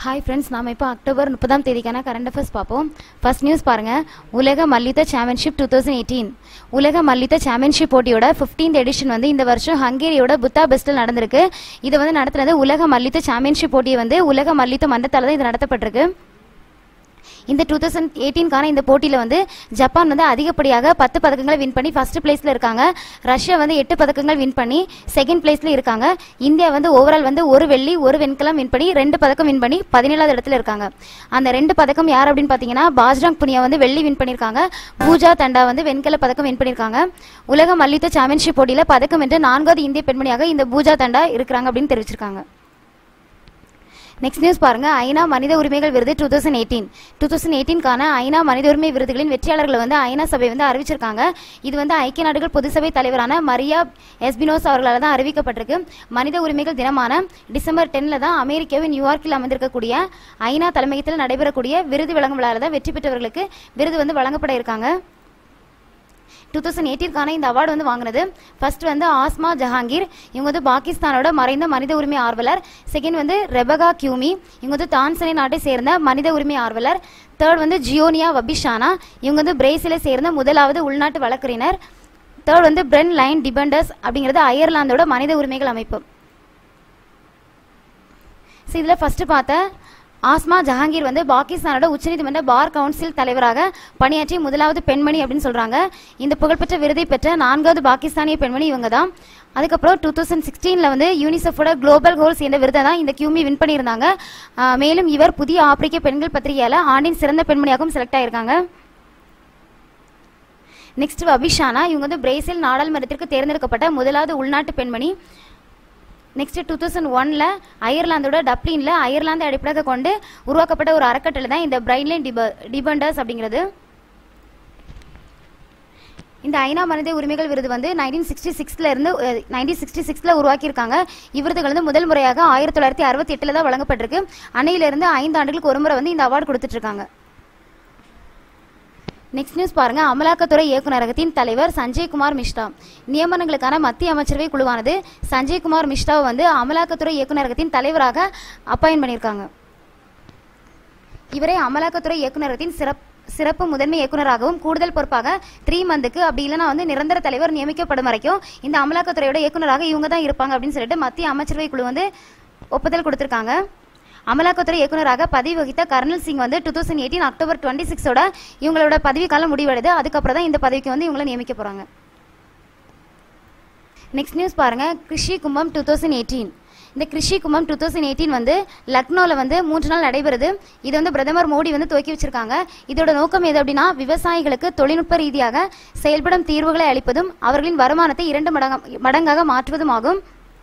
hi friends நாம இப்போ October முப்பதாம் தேதிக்கான கரண்ட் அஃபேர்ஸ் பார்ப்போம் ஃபர்ஸ்ட் நியூஸ் பாருங்க உலக மல்யுத்த சாம்பியன்ஷிப் டூ தௌசண்ட் எயிட்டீன் உலக மல்யுத்த சாம்பியன்ஷிப் போட்டியோட 15th எடிஷன் வந்து இந்த வருஷம் ஹங்கேரியோட புத்தா பெஸ்டில் நடந்திருக்கு இது வந்து நடத்துனது உலக மல்யுத்த சாம்பியன்ஷிப் போட்டி வந்து உலக மல்யுத்த மன்றத்தால் தான் இது நடத்தப்பட்டிருக்கு இந்த டூ தௌசண்ட் எயிட்டீன்கான இந்த போட்டியில் வந்து ஜப்பான் வந்து அதிகப்படியாக பத்து பதக்கங்களை வின் பண்ணி ஃபர்ஸ்ட் பிளேஸில் இருக்காங்க ரஷ்யா வந்து எட்டு பதக்கங்கள் வின் பண்ணி செகண்ட் பிளேஸில் இருக்காங்க இந்தியா வந்து ஓவரால் வந்து ஒரு வெள்ளி ஒரு வெண்கலம் வின் பண்ணி ரெண்டு பதக்கம் வின் பண்ணி பதினேழாவது இடத்துல இருக்காங்க அந்த ரெண்டு பதக்கம் யார் அப்படின்னு பார்த்தீங்கன்னா பாஜ்ராங் புனியா வந்து வெள்ளி வின் பண்ணியிருக்காங்க பூஜா தண்டா வந்து வெண்கல பதக்கம் வின் பண்ணியிருக்காங்க உலக மல்யுத்த சாம்பியன்ஷிப் போட்டியில் பதக்கம் வென்று நான்காவது இந்திய பெண்மணியாக இந்த பூஜா தண்டா இருக்கிறாங்க அப்படின்னு தெரிவிச்சிருக்காங்க நெக்ஸ்ட் நியூஸ் பாருங்க ஐநா மனித உரிமைகள் விருது two thousand eighteen two thousand எயிட்டீன்கான ஐநா மனித உரிமை விருதுகளின் வெற்றியாளர்களை வந்து ஐநா சபை வந்து அறிவிச்சிருக்காங்க இது வந்து ஐக்கிய நாடுகள் பொதுசபை தலைவரான மரியா எஸ்பினோஸ் அவர்களால் தான் அறிவிக்கப்பட்டிருக்கு மனித உரிமைகள் தினமான டிசம்பர் டென்ல தான் அமெரிக்காவின் நியூயார்க்கில் அமைந்திருக்கக்கூடிய ஐநா தலைமையத்தில் நடைபெறக்கூடிய விருது வழங்கும் விழாவில் தான் வெற்றி பெற்றவர்களுக்கு விருது வந்து வழங்கப்பட இருக்காங்க டூ தௌசண்ட் எயிட்டீன்கான இந்த அவார்டு வந்து வாங்கினது ஃபர்ஸ்ட் வந்து ஆஸ்மா ஜஹாங்கீர் இவங்க வந்து பாகிஸ்தானோட மறைந்த மனித உரிமை ஆர்வலர் செகண்ட் வந்து ரெபகா கியூமி இவங்க வந்து தான்சனி நாட்டை சேர்ந்த மனித உரிமை ஆர்வலர் தேர்ட் வந்து ஜியோனியா வபிஷானா இவங்க வந்து பிரேசிலை சேர்ந்த முதலாவது உள்நாட்டு வழக்கறிஞர் தேர்ட் வந்து பிரென் லைன் டிபெண்டர்ஸ் அப்படிங்கிறது அயர்லாந்தோட மனித உரிமைகள் அமைப்பு ஸோ இதில் ஃபர்ஸ்ட் பார்த்த ஆஸ்மா ஜஹாங்கீர் வந்து பாகிஸ்தானோட உச்சநீதிமன்ற பார் கவுன்சில் தலைவராக பணியாற்றிய முதலாவது பெண்மணி அப்படின்னு சொல்றாங்க இந்த புகழ்பெற்ற விருதை பெற்ற நான்காவது பாகிஸ்தானிய பெண்மணி இவங்க தான் அதுக்கப்புறம் டூ தௌசண்ட் சிக்ஸ்டீனில் வந்து யூனிசெஃபோட குளோபல் கோல்ஸ் என்ற விருதை தான் இந்த கியூமி வின் பண்ணியிருந்தாங்க ஆஹ் மேலும் இவர் புதிய ஆப்பிரிக்க பெண்கள் பத்திரிகையால ஆண்டின் சிறந்த பெண்மணியாகவும் செலக்ட் ஆயிருக்காங்க நெக்ஸ்ட் அபிஷானா இவங்க வந்து பிரேசில் நாடாளுமன்றத்திற்கு தேர்ந்தெடுக்கப்பட்ட முதலாவது உள்நாட்டு பெண்மணி நெக்ஸ்ட் டூ தௌசண்ட் ஒன்ல அயர்லாந்தோட டப்ளின்ல அயர்லாந்து அடிப்படையாக கொண்டு உருவாக்கப்பட்ட ஒரு அறக்கட்டளை தான் இந்த பிரைன்லைன் டிப டிபெண்டர்ஸ் அப்படிங்கிறது இந்த ஐநா மனித உரிமைகள் விருது வந்து நைன்டீன் சிக்ஸ்டி சிக்ஸ்ல இருந்து நைன்டீன் சிக்ஸ்டி சிக்ஸ்ல உருவாக்கியிருக்காங்க இவ்விருதுகள் வந்து முதல் முறையாக ஆயிரத்தி தொள்ளாயிரத்தி அறுபத்தி எட்டுல தான் வழங்கப்பட்டிருக்கு அன்னையிலிருந்து ஐந்து ஆண்டுகளுக்கு ஒரு முறை வந்து இந்த அவார்டு கொடுத்துட்டு இருக்காங்க நெக்ஸ்ட் நியூஸ் பாருங்க அமலாக்கத்துறை இயக்குநரகத்தின் தலைவர் சஞ்சய் குமார் மிஸ்ரா நியமனங்களுக்கான மத்திய அமைச்சரவை குழுவானது சஞ்சய் குமார் மிஸ்ராவை வந்து அமலாக்கத்துறை இயக்குநரகத்தின் தலைவராக அப்பாயின் பண்ணியிருக்காங்க இவரை அமலாக்கத்துறை இயக்குநரகத்தின் சிறப்பு சிறப்பு முதன்மை இயக்குநராகவும் கூடுதல் பொறுப்பாக த்ரீ மந்த்துக்கு அப்படி இல்லைன்னா வந்து நிரந்தர தலைவர் நியமிக்கப்படும் வரைக்கும் இந்த அமலாக்கத்துறையோட இயக்குநராக இவங்க தான் இருப்பாங்க அப்படின்னு சொல்லிட்டு மத்திய அமைச்சரவை குழு வந்து ஒப்புதல் கொடுத்திருக்காங்க அமலாக்கத்துறை இயக்குநராக பதவி வகித்த கர்னல் சிங் வந்து two thousand eighteen October twenty சிக்ஸோட இவங்களோட பதவி காலம் முடிவடைது அதுக்கப்புறம் தான் இந்த பதவிக்கு வந்து இவங்களை நியமிக்க போறாங்க நெக்ஸ்ட் நியூஸ் பாருங்க கிருஷி கும்பம் டூ தௌசண்ட் எயிட்டீன் இந்த கிருஷி கும்பம் டூ தௌசண்ட் எயிட்டீன் வந்து லக்னோவில் வந்து மூன்று நாள் நடைபெறுது இது வந்து பிரதமர் மோடி வந்து துவக்கி வச்சிருக்காங்க இதோட நோக்கம் எது அப்படின்னா விவசாயிகளுக்கு தொழில்நுட்ப ரீதியாக செயல்படும் தீர்வுகளை அளிப்பதும் அவர்களின் வருமானத்தை இரண்டு மடங்கு மடங்காக மாற்றுவதும் ஆகும்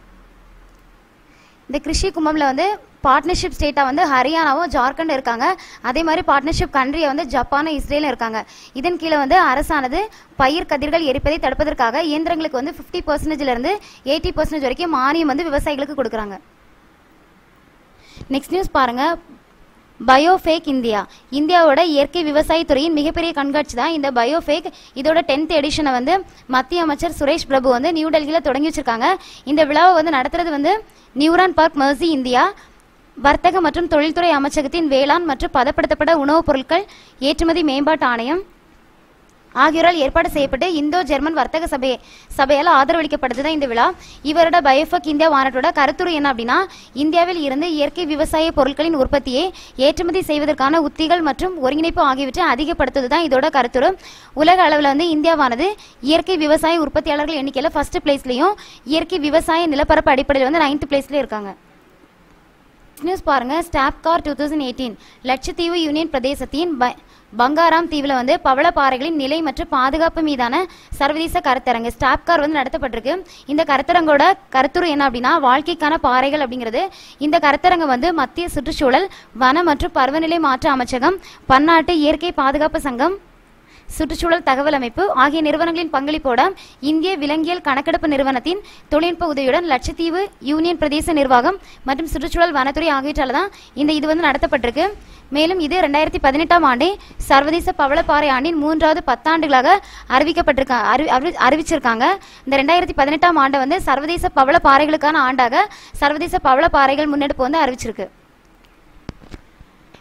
இந்த கிருஷி கும்பம்ல வந்து பார்ட்னர்ஷிப் ஸ்டேட்டா வந்து ஹரியானாவும் ஜார்க்கண்ட் இருக்காங்க அதே மாதிரி பார்ட்னர்ஷிப் கண்ட்ரியா வந்து ஜப்பானும் இஸ்ரேலும் இருக்காங்க இதன் கீழே வந்து அரசானது பயிர் கதிர்கள் எரிப்பதை தடுப்பதற்காக இயந்திரங்களுக்கு வந்து ஃபிஃப்டி பர்சன்டேஜ்ல இருந்து எயிட்டி பர்சன்டேஜ் வரைக்கும் மானியம் வந்து விவசாயிகளுக்கு கொடுக்குறாங்க நெக்ஸ்ட் நியூஸ் பாருங்க பயோஃபேக் இந்தியா இந்தியாவோட இயற்கை விவசாய துறையின் மிகப்பெரிய கண்காட்சி தான் இந்த பயோஃபேக் இதோட டென்த் எடிஷனை வந்து மத்திய அமைச்சர் சுரேஷ் பிரபு வந்து நியூ டெல்லியில் தொடங்கி வச்சிருக்காங்க இந்த விழாவை வந்து நடத்துறது வந்து நியூரான் பார்க் மர்சி இந்தியா வர்த்தக மற்றும் தொழில்துறை அமைச்சகத்தின் வேளாண் மற்றும் பதப்படுத்தப்பட்ட உணவுப் பொருட்கள் ஏற்றுமதி மேம்பாட்டு ஆணையம் ஆகியோரால் ஏற்பாடு செய்யப்பட்டு இந்தோ ஜெர்மன் வர்த்தக சபை சபையால் ஆதரவளிக்கப்பட்டது தான் இந்த விழா இவரோட பயோஃபக் இந்தியா மாநாட்டோட கருத்துரு என்ன அப்படின்னா இந்தியாவில் இருந்து இயற்கை விவசாய பொருட்களின் உற்பத்தியை ஏற்றுமதி செய்வதற்கான உத்திகள் மற்றும் ஒருங்கிணைப்பு ஆகியவற்றை அதிகப்படுத்துவது தான் இதோட கருத்துரு உலக அளவில் வந்து இந்தியாவானது இயற்கை விவசாய உற்பத்தியாளர்கள் எண்ணிக்கையில் ஃபர்ஸ்ட் பிளேஸ்லையும் இயற்கை விவசாய நிலப்பரப்பு அடிப்படையில் வந்து நைன்த் பிளேஸ்ல இருக்காங்க நியூஸ் பாருங்க stop car two thousand eighteen லட்சத்தீவு யூனியன் பிரதேசத்தின் ப- பங்காராம் தீவில் வந்து பவளப்பாறைகளின் நிலை மற்றும் பாதுகாப்பு மீதான சர்வதேச கருத்தரங்கு ஸ்டாப் கார் வந்து நடத்தப்பட்டிருக்கு இந்த கருத்தரங்கோட கருத்துரு என்ன அப்படின்னா வாழ்க்கைக்கான பாறைகள் அப்படிங்கிறது இந்த கருத்தரங்கு வந்து மத்திய சுற்றுச்சூழல் வன மற்றும் பருவநிலை மாற்ற அமைச்சகம் பன்னாட்டு இயற்கை பாதுகாப்பு சங்கம் சுற்றுச்சூழல் தகவல் அமைப்பு ஆகிய நிறுவனங்களின் பங்களிப்போட இந்திய விலங்கியல் கணக்கெடுப்பு நிறுவனத்தின் தொழில்நுட்ப உதவியுடன் லட்சத்தீவு யூனியன் பிரதேச நிர்வாகம் மற்றும் சுற்றுச்சூழல் வனத்துறை ஆகியவற்றால தான் இந்த இது வந்து நடத்தப்பட்டிருக்கு மேலும் இது ரெண்டாயிரத்தி பதினெட்டாம் ஆண்டே சர்வதேச பவளப்பாறை ஆண்டின் மூன்றாவது பத்தாண்டுகளாக அறிவிக்கப்பட்டிருக்க அறி- அறி- அறிவிச்சிருக்காங்க இந்த ரெண்டாயிரத்தி பதினெட்டாம் ஆண்டை வந்து சர்வதேச பவளப்பாறைகளுக்கான ஆண்டாக சர்வதேச பவளப்பாறைகள் முன்னெடுப்பு வந்து அறிவிச்சிருக்கு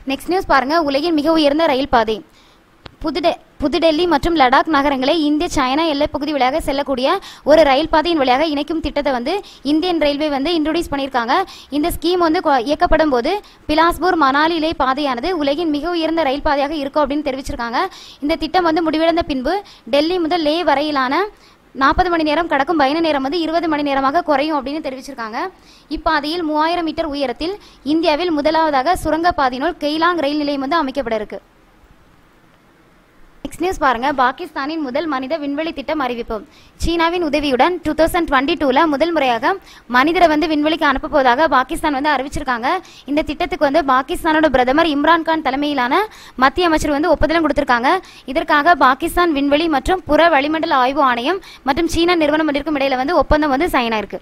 நெக்ஸ்ட் நியூஸ் பாருங்க உலகின் மிக உயர்ந்த ரயில் பாதை புதுடெ புதுடெல்லி மற்றும் லடாக் நகரங்களை இந்திய சைனா எல்லைப் பகுதி வழியாக செல்லக்கூடிய ஒரு ரயில் பாதையின் வழியாக இணைக்கும் திட்டத்தை வந்து இந்தியன் ரயில்வே வந்து இன்ட்ரோடியூஸ் பண்ணியிருக்காங்க இந்த ஸ்கீம் வந்து கொ- இயக்கப்படும் போது பிலாஸ்பூர் மணாலி இலை பாதையானது உலகின் மிக உயர்ந்த ரயில் பாதையாக இருக்கும் அப்படின்னு தெரிவிச்சிருக்காங்க இந்த திட்டம் வந்து முடிவடைந்த பின்பு டெல்லி முதல் லே வரையிலான நாற்பது மணி நேரம் கடக்கும் பயண நேரம் வந்து இருபது மணி நேரமாக குறையும் அப்படின்னு தெரிவிச்சிருக்காங்க இப்பாதையில் மூவாயிரம் மீட்டர் உயரத்தில் இந்தியாவில் முதலாவதாக சுரங்கப்பாதையினுள் கெய்லாங் ரயில் நிலையம் வந்து அமைக்கப்பட இருக்கு நெக்ஸ்ட் நியூஸ் பாருங்க பாகிஸ்தானின் முதல் மனித விண்வெளி திட்டம் அறிவிப்பு சீனாவின் உதவியுடன் டூ தௌசண்ட் டுவெண்ட்டி டூல முதல் முறையாக மனிதரை வந்து விண்வெளிக்கு அனுப்ப போவதாக பாகிஸ்தான் வந்து அறிவிச்சிருக்காங்க இந்த திட்டத்துக்கு வந்து பாகிஸ்தானோட பிரதமர் இம்ரான் கான் தலைமையிலான மத்திய அமைச்சர் வந்து ஒப்புதலும் கொடுத்திருக்காங்க இதற்காக பாகிஸ்தான் விண்வெளி மற்றும் புற வளிமண்டல ஆய்வு ஆணையம் மற்றும் சீனா நிறுவனம் இருக்கும் இடையில வந்து ஒப்பந்தம் வந்து சைன் ஆயிருக்கு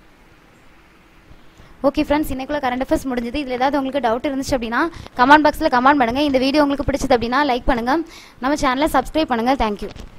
ஓகே ஃப்ரெண்ட்ஸ் இன்னைக்குள்ள கரண்ட் அஃபேர்ஸ் முடிஞ்சது இதில் ஏதாவது உங்களுக்கு டவுட் இருந்துச்சு அப்படின்னா கமெண்ட் பாக்ஸில் கமெண்ட் பண்ணுங்க இந்த வீடியோ உங்களுக்கு பிடிச்சது அப்படின்னா லைக் பண்ணுங்க நம்ம சேனலை சப்ஸ்கிரைப் பண்ணுங்க தேங்க்யூ